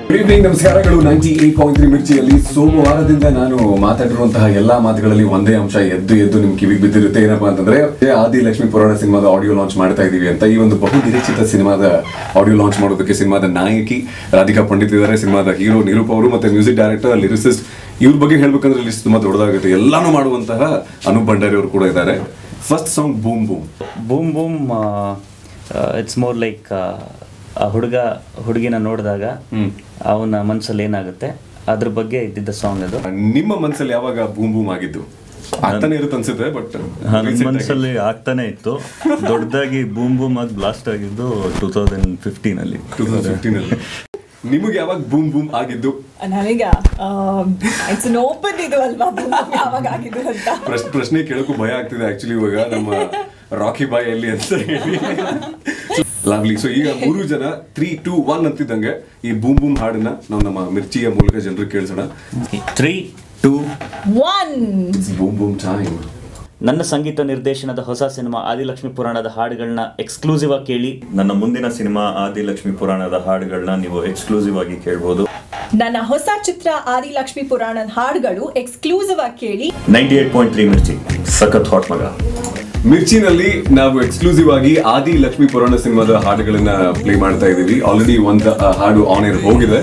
good evening ನಮಸ್ಕಾರಗಳು ninety eight point three ಮಿರ್ಚಿಯಲ್ಲಿ ಸೋಮವಾರದಿಂದ ನಾನು ಮಾತಾಡಿರುವಂತಹ ಎಲ್ಲಾ ಮಾತುಗಳಲ್ಲಿ ಒಂದೇ ಅಂಶ ಎದ್ದು ಎದ್ದು ನಿಮ್ ಕಿವಿಗೆ ಬಿದ್ದಿರುತ್ತೆ ಏನಪ್ಪಾ ಅಂತಂದ್ರೆ ಆದಿ ಲಕ್ಷ್ಮೀ ಪುರಾಣ ಸಿನಿಮಾದ ಆಡಿಯೋ ಲಾಂಚ್ ಮಾಡ್ತಾ ಇದೀವಿ ಅಂತ ಈ ಒಂದು ಬಹು ನಿರೀಕ್ಷಿತ ಸಿನಿಮಾದ ಆಡಿಯೋ ಲಾಂಚ್ ಮಾಡೋದಕ್ಕೆ ಸಿನಿಮಾದ ನಾಯಕಿ ರಾಧಿಕಾ ಪಂಡಿತ್ ಇದ್ದಾರೆ ಸಿನಿಮಾದ ಹೀರೋ ನಿರೂಪ್ ಅವರು ಮತ್ತೆ ಮ್ಯೂಸಿಕ್ ಡೈರೆಕ್ಟರ್ ಲಿರಿಸಿಸ್ಟ್ ಇವ್ರ ಬಗ್ಗೆ ಹೇಳ್ಬೇಕಂದ್ರೆ ಲಿಸ್ಟ್ ತುಂಬಾ ದೊಡ್ಡದಾಗುತ್ತೆ ಎಲ್ಲಾನು ಮಾಡುವಂತಹ ಅನೂಪ್ ಭಂಡಾರಿ ಅವರು ಕೂಡ ಇದ್ದಾರೆ first song boom boom boom boom it's more like ಆ ಹುಡುಗ ಹುಡುಗಿನ ನೋಡಿದಾಗ ಅವನ ಮನಸ್ಸಲ್ಲಿ ಏನಾಗುತ್ತೆ ಅದ್ರ ಬಗ್ಗೆ ಇದ್ದಿದ್ದ ಸಾಂಗ್ ಅದು ನಿಮ್ಮ ಮನಸ್ಸಲ್ಲಿ ಯಾವಾಗ ಬೂಮ್ ಬೂಮ್ ಆಗಿದ್ದು ಆಗ್ತಾನೆ ಇರುತ್ತೆ ಅನ್ಸುತ್ತೆ ಬಟ್ ನನ್ನ ಮನಸ್ಸಲ್ಲಿ ಆಗ್ತಾನೆ ಇತ್ತು ದೊಡ್ಡದಾಗಿ ಬೂಮ್ ಬೂಮ್ ಆಗಿ ಬ್ಲಾಸ್ಟ್ ಆಗಿದ್ದು ಟೂ ತೌಸಂಡ್ ಫಿಫ್ಟೀನ್ ಅಲ್ಲಿ ಟೂ ತೌಸಂಡ್ ಫಿಫ್ಟೀನ್ ಅಲ್ಲಿ ನಿಮಗೆ ಯಾವಾಗ ಬೂಮ್ ಬೂಮ್ ಆಗಿದ್ದು ನನಗ ಇಟ್ಸ್ ಓಪನ್ ಇದು ಅಲ್ವಾ ಯಾವಾಗ ಆಗಿದ್ದು ಅಂತ ಪ್ರಶ್ನೆ ಪ್ರಶ್ನೆ ಕೇಳಕ್ಕೂ ಭಯ ಆಗ್ತಿದೆ ಆಕ್ಚುಲಿ ಇವಾಗ ನಮ್ಮ ರಾಕಿ ಬಾಯ್ ಎಲ್ಲಿ ಅಂತ ಹೇಳಿ ಲವ್ಲಿ ಸೊ ಈಗ ಮೂರು ಜನ ತ್ರೀ ಟೂ ಒನ್ ಅಂತಿದ್ದಂಗೆ ಈ ಬೂಮ್ ಬೂಮ್ ಹಾಡನ್ನ ನಾವು ನಮ್ಮ ಮಿರ್ಚಿಯ ಮೂಲಕ ಜನರಿಗೆ ಕೇಳಿಸೋಣ three two one it's boom boom time ನನ್ನ ಸಂಗೀತ ನಿರ್ದೇಶನದ ಹೊಸ ಸಿನಿಮಾ ಆದಿಲಕ್ಷ್ಮಿ ಪುರಾಣದ ಹಾಡುಗಳನ್ನ ಎಕ್ಸ್ಕ್ಲೂಸಿವ್ ಆಗಿ ಕೇಳಿ ನನ್ನ ಮುಂದಿನ ಸಿನಿಮಾ ಆದಿಲಕ್ಷ್ಮಿ ಪುರಾಣದ ಹಾಡುಗಳನ್ನ ನೀವು ಎಕ್ಸ್ಕ್ಲೂಸಿವ್ ಆಗಿ ಕೇಳ್ಬೋದು ನನ್ನ ಹೊಸ ಚಿತ್ರ ಆದಿಲಕ್ಷ್ಮಿ ಪುರಾಣದ ಹಾಡುಗಳು ಎಕ್ಸ್ಕ್ಲೂಸಿವ್ ಆಗಿ ಕೇಳಿ ninety eight point three Mirchi ಸಖತ್ ಹಾಟ್ ಮಗ ಮಿರ್ಚಿನಲ್ಲಿ ನಾವು ಎಕ್ಸ್ಕ್ಲೂಸಿವ್ ಆಗಿ ಆದಿ ಲಕ್ಷ್ಮೀ ಪುರಾಣ ಸಿನಿಮಾದ ಹಾಡುಗಳನ್ನ ಪ್ಲೇ ಮಾಡ್ತಾ ಇದೀವಿ ಆಲ್ರೆಡಿ ಒಂದು ಆ, ಹಾಡು ಆನ್ ಏರ್ ಹೋಗಿದೆ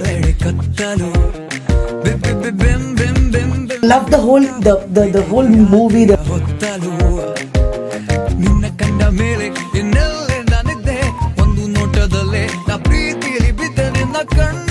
love the whole the, the, the whole movie the ಹೊತ್ತಲು ನಿನ್ನ ಕಂಡ ಮೇಲೆ ಇನ್ನೆಲ್ಲೇ ನಾನಿದ್ದೆ ಒಂದು ನೋಟದಲ್ಲೇ ನಾ ಪ್ರೀತಿಯಲ್ಲಿ ಬಿದ್ದ ನಿನ್ನ ಕಣ್ಣ